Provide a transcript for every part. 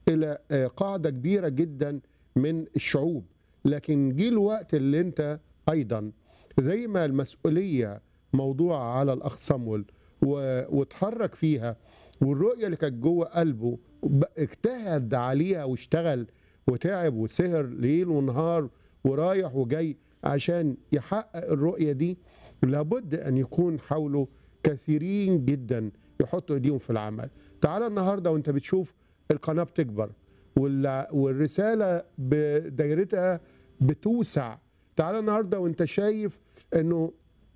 الى آه، قاعده كبيره جدا من الشعوب لكن جه الوقت اللي انت ايضا زي ما المسؤوليه موضوع على الاخ صمويل و- واتحرك فيها والرؤيه اللي كانت جوه قلبه ب- اجتهد عليها واشتغل وتعب وسهر ليل ونهار ورايح وجاي عشان يحقق الرؤيه دي لابد ان يكون حوله كثيرين جدا يحطوا ايديهم في العمل تعال النهارده وانت بتشوف القناه بتكبر وال- والرساله بدايرتها بتوسع تعال النهارده وانت شايف انه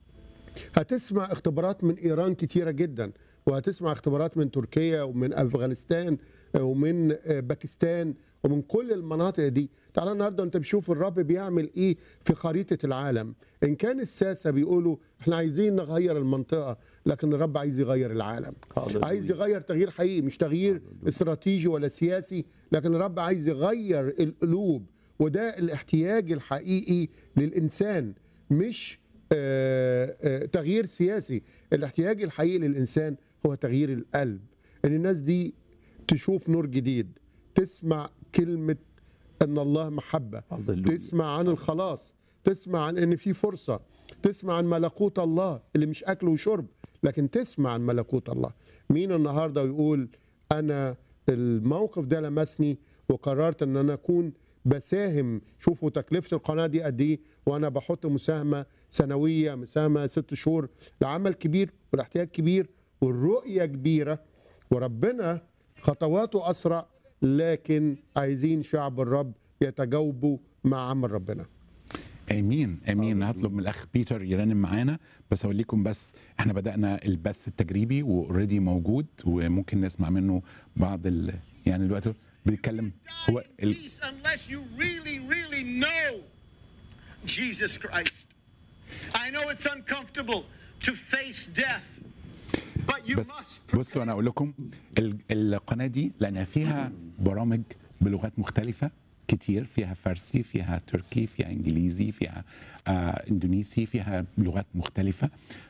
هتسمع اختبارات من ايران كتيره جدا وهتسمع اختبارات من تركيا ومن افغانستان ومن باكستان ومن كل المناطق دي تعالى النهارده انت بتشوف الرب بيعمل ايه في خريطه العالم ان كان الساسه بيقولوا احنا عايزين نغير المنطقه لكن الرب عايز يغير العالم هللويا. عايز يغير تغيير حقيقي مش تغيير استراتيجي ولا سياسي لكن الرب عايز يغير القلوب وده الاحتياج الحقيقي للانسان مش آه، آه، تغيير سياسي الاحتياج الحقيقي للانسان هو تغيير القلب ان الناس دي تشوف نور جديد تسمع كلمه ان الله محبه هللويا. تسمع عن الخلاص تسمع عن ان في فرصه تسمع عن ملكوت الله اللي مش اكل وشرب لكن تسمع عن ملكوت الله مين النهارده يقول انا الموقف ده لمسني وقررت ان انا اكون بساهم شوفوا تكلفه القناه دي قد ايه وانا بحط مساهمه سنويه مساهمه ست شهور لعمل كبير والاحتياج كبير والرؤيه كبيره وربنا خطواته اسرع لكن عايزين شعب الرب يتجاوبوا مع عمل ربنا امين امين هطلب من الاخ بيتر يرنم معانا بس اقول لكم بس احنا بدانا البث التجريبي واوريدي موجود وممكن نسمع منه بعض ال... يعني دلوقتي بيتكلم هو ال... peace unless you really, really know Jesus Christ. I know it's uncomfortable to face death, but you بس must. بصوا انا اقول لكم ال- القناه دي لان فيها برامج بلغات مختلفه كتير فيها فارسي فيها تركي فيها انجليزي فيها آه اندونيسي فيها لغات مختلفه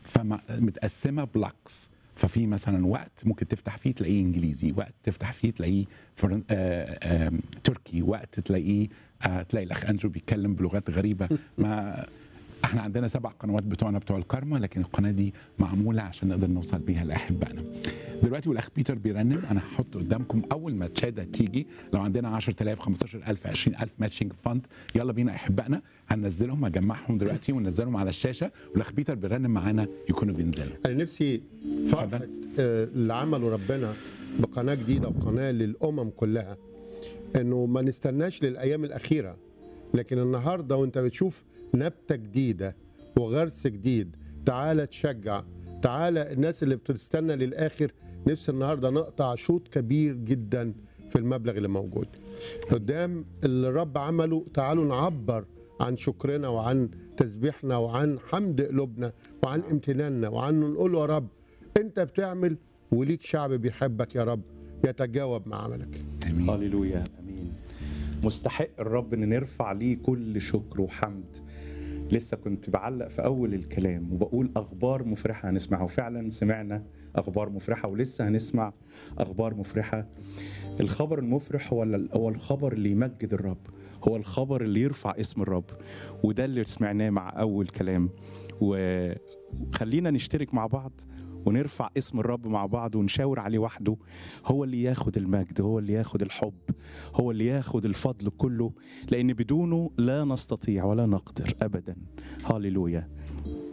فمتقسمه بلوكس ففي مثلا وقت ممكن تفتح فيه تلاقيه انجليزي وقت تفتح فيه تلاقيه فرن... آه آه تركي وقت تلاقيه آه تلاقي الاخ اندرو بيتكلم بلغات غريبه ما احنا عندنا سبع قنوات بتوعنا بتوع الكارما لكن القناه دي معموله عشان نقدر نوصل بيها لاحبائنا. دلوقتي والاخ بيتر بيرنم انا هحط قدامكم اول ما تشاده تيجي لو عندنا 10000 15000 20000 ماتشنج فاند يلا بينا احبائنا هننزلهم هجمعهم دلوقتي وننزلهم على الشاشه والاخ بيتر بيرنم معانا يكونوا بينزلوا. انا نفسي فرحه آه، اللي عمله ربنا بقناه جديده وقناه للامم كلها انه ما نستناش للايام الاخيره لكن النهارده وانت بتشوف نبته جديده وغرس جديد تعالى تشجع تعالى الناس اللي بتستنى للاخر نفسي النهارده نقطع شوط كبير جدا في المبلغ اللي موجود قدام اللي الرب عمله تعالوا نعبر عن شكرنا وعن تسبيحنا وعن حمد قلوبنا وعن امتناننا وعن نقول يا رب انت بتعمل وليك شعب بيحبك يا رب يتجاوب مع عملك امين. هللويا امين مستحق الرب ان نرفع ليه كل شكر وحمد لسه كنت بعلق في اول الكلام وبقول اخبار مفرحه هنسمعها وفعلا سمعنا اخبار مفرحه ولسه هنسمع اخبار مفرحه الخبر المفرح هو ال- هو الخبر اللي يمجد الرب هو الخبر اللي يرفع اسم الرب وده اللي سمعناه مع اول كلام وخلينا نشترك مع بعض ونرفع اسم الرب مع بعض ونشاور عليه وحده هو اللي ياخد المجد هو اللي ياخد الحب هو اللي ياخد الفضل كله لأن بدونه لا نستطيع ولا نقدر أبدا هاليلويا